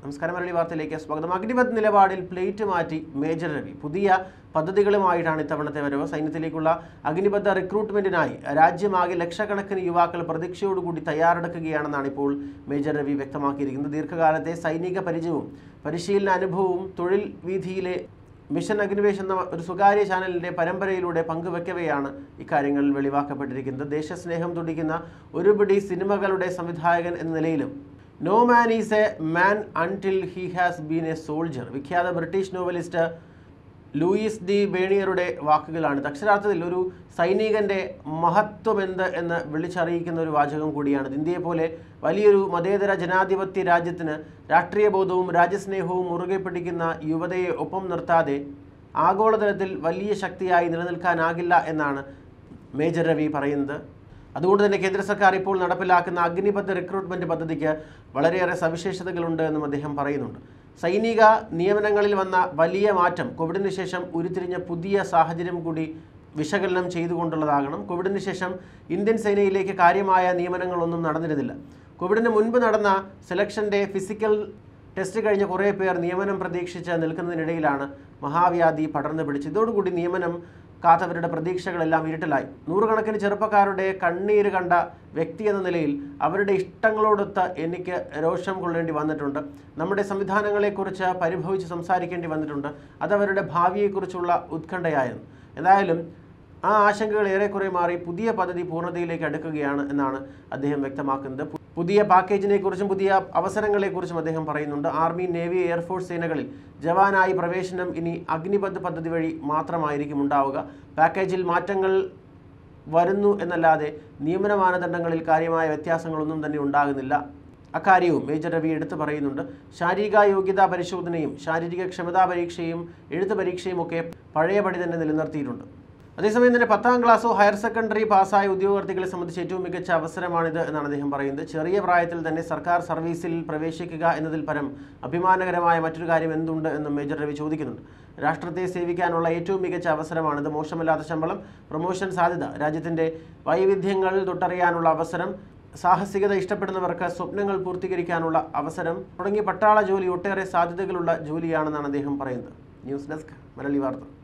നമസ്കാരം മലയാളി വാർത്തയിലേക്ക് സ്വാഗതം അഗ്നിപത് നിലപാടിൽ പ്ലേറ്റ് മാറ്റി മേജർ രവി പുതിയ പദ്ധതികളുമായിട്ടാണ് ഇത്തവണത്തെ വരവ് സൈന്യത്തിലേക്കുള്ള അഗ്നിബദ്ധ റിക്രൂട്ട്മെന്റിനായി രാജ്യമാകെ ലക്ഷക്കണക്കിന് യുവാക്കൾ പ്രതീക്ഷയോടുകൂടി തയ്യാറെടുക്കുകയാണെന്നാണ് ഇപ്പോൾ മേജർ രവി വ്യക്തമാക്കിയിരിക്കുന്നത് ദീർഘകാലത്തെ സൈനിക പരിചയവും പരിശീലന അനുഭവവും തൊഴിൽ വീതിയിലെ മിഷൻ അഗ്നിവേശ് എന്ന ഒരു സ്വകാര്യ ചാനലിന്റെ പരമ്പരയിലൂടെ പങ്കുവെക്കവെയാണ് ഇക്കാര്യങ്ങൾ വെളിവാക്കപ്പെട്ടിരിക്കുന്നത് ദേശസ്നേഹം തുടിക്കുന്ന ഒരുപിടി സിനിമകളുടെ സംവിധായകൻ എന്ന നിലയിലും no man is a man until he has been a soldier വിഖ്യാത ബ്രിട്ടീഷ് നോവലിസ്റ്റ് ലൂയിസ് ഡി ബേണിയറുടെ വാക്കുകളാണ് അക്ഷരാർത്ഥത്തിൽ ഒരു സൈനികന്റെ മഹത്വം എന്ത് എന്ന് വിളിച്ചറിയിക്കുന്ന ഒരു വാചകം കൂടിയാണ് ഇന്ത്യയെ പോലെ വലിയൊരു മതേതര ജനാധിപത്യ രാജ്യത്തിന് രാഷ്ട്രീയ ബോധവും രാജ്യസ്നേഹവും മുറുകെ പിടിക്കുന്ന യുവതയെ ഒപ്പം നിർത്താതെ ആഗോളതലത്തിൽ വലിയ ശക്തിയായി നിലനിൽക്കാനാകില്ല എന്നാണ് മേജർ രവി പറയുന്നത് അതുകൊണ്ട് തന്നെ കേന്ദ്ര സർക്കാർ ഇപ്പോൾ നടപ്പിലാക്കുന്ന അഗ്നിപഥ് റിക്രൂട്ട്മെന്റ് പദ്ധതിക്ക് വളരെയേറെ സവിശേഷതകളുണ്ട് എന്നും അദ്ദേഹം പറയുന്നുണ്ട് സൈനിക നിയമനങ്ങളിൽ വന്ന വലിയ മാറ്റം കോവിഡിന് ശേഷം ഉരുത്തിരിഞ്ഞ പുതിയ സാഹചര്യം കൂടി വിശകലനം ചെയ്തുകൊണ്ടുള്ളതാകണം കോവിഡിന് ശേഷം ഇന്ത്യൻ സേനയിലേക്ക് കാര്യമായ നിയമനങ്ങളൊന്നും നടന്നിരുന്നില്ല കോവിഡിന് മുൻപ് നടന്ന സെലക്ഷൻ്റെ ഫിസിക്കൽ ടെസ്റ്റ് കഴിഞ്ഞ കുറേ പേർ നിയമനം പ്രതീക്ഷിച്ച് നിൽക്കുന്നതിനിടയിലാണ് മഹാവ്യാധി പടർന്നു പിടിച്ച് ഇതോടുകൂടി നിയമനം കാത്തവരുടെ പ്രതീക്ഷകളെല്ലാം ഇരുട്ടിലായി നൂറുകണക്കിന് ചെറുപ്പക്കാരുടെ കണ്ണീര് കണ്ട വ്യക്തി എന്ന നിലയിൽ അവരുടെ ഇഷ്ടങ്ങളോടൊത്ത് എനിക്ക് രോഷം കൊള്ളേണ്ടി വന്നിട്ടുണ്ട് നമ്മുടെ സംവിധാനങ്ങളെക്കുറിച്ച് പരിഭവിച്ച് സംസാരിക്കേണ്ടി വന്നിട്ടുണ്ട് അതവരുടെ ഭാവിയെക്കുറിച്ചുള്ള ഉത്കണ്ഠയായിരുന്നു എന്തായാലും ആ ആശങ്കകൾ ഏറെക്കുറെ മാറി പുതിയ പദ്ധതി പൂർണ്ണതയിലേക്ക് അടുക്കുകയാണ് എന്നാണ് അദ്ദേഹം വ്യക്തമാക്കുന്നത് പു- പുതിയ പാക്കേജിനെ കുറിച്ചും പുതിയ അവസരങ്ങളെക്കുറിച്ചും അദ്ദേഹം പറയുന്നുണ്ട് ആർമി നേവി എയർഫോഴ്സ് സേനകളിൽ ജവാനായി പ്രവേശനം ഇനി അഗ്നിപഥ് പദ്ധതി വഴി മാത്രമായിരിക്കും ഉണ്ടാവുക പാക്കേജിൽ മാറ്റങ്ങൾ വരുന്നു എന്നല്ലാതെ നിയമന മാനദണ്ഡങ്ങളിൽ കാര്യമായ വ്യത്യാസങ്ങളൊന്നും തന്നെ ഉണ്ടാകുന്നില്ല അക്കാര്യവും മേജർ രവി എടുത്തു പറയുന്നുണ്ട് ശാരീരിക യോഗ്യതാ പരിശോധനയും ശാരീരിക ക്ഷമതാ പരീക്ഷയും എഴുത്ത് പരീക്ഷയും ഒക്കെ പഴയപടി തന്നെ നിലനിർത്തിയിട്ടുണ്ട് അതേസമയം തന്നെ പത്താം ക്ലാസ്സോ ഹയർ സെക്കൻഡറി പാസ്സായ ഉദ്യോഗാർത്ഥികളെ സംബന്ധിച്ച് ഏറ്റവും മികച്ച അവസരമാണിത് എന്നാണ് അദ്ദേഹം പറയുന്നത് ചെറിയ പ്രായത്തിൽ തന്നെ സർക്കാർ സർവീസിൽ പ്രവേശിക്കുക എന്നതിൽ പരം അഭിമാനകരമായ മറ്റൊരു കാര്യം എന്തുണ്ട് എന്ന് മേജർ രവി ചോദിക്കുന്നുണ്ട് രാഷ്ട്രത്തെ സേവിക്കാനുള്ള ഏറ്റവും മികച്ച അവസരമാണിത് മോശമല്ലാത്ത ശമ്പളം പ്രൊമോഷൻ സാധ്യത രാജ്യത്തിൻ്റെ വൈവിധ്യങ്ങൾ തൊട്ടറിയാനുള്ള അവസരം സാഹസികത ഇഷ്ടപ്പെടുന്നവർക്ക് സ്വപ്നങ്ങൾ പൂർത്തീകരിക്കാനുള്ള അവസരം തുടങ്ങിയ പട്ടാള ജോലി ഒട്ടേറെ സാധ്യതകളുള്ള ജോലിയാണെന്നാണ് അദ്ദേഹം പറയുന്നത് ന്യൂസ് ഡെസ്ക് മലയാളി വാർത്ത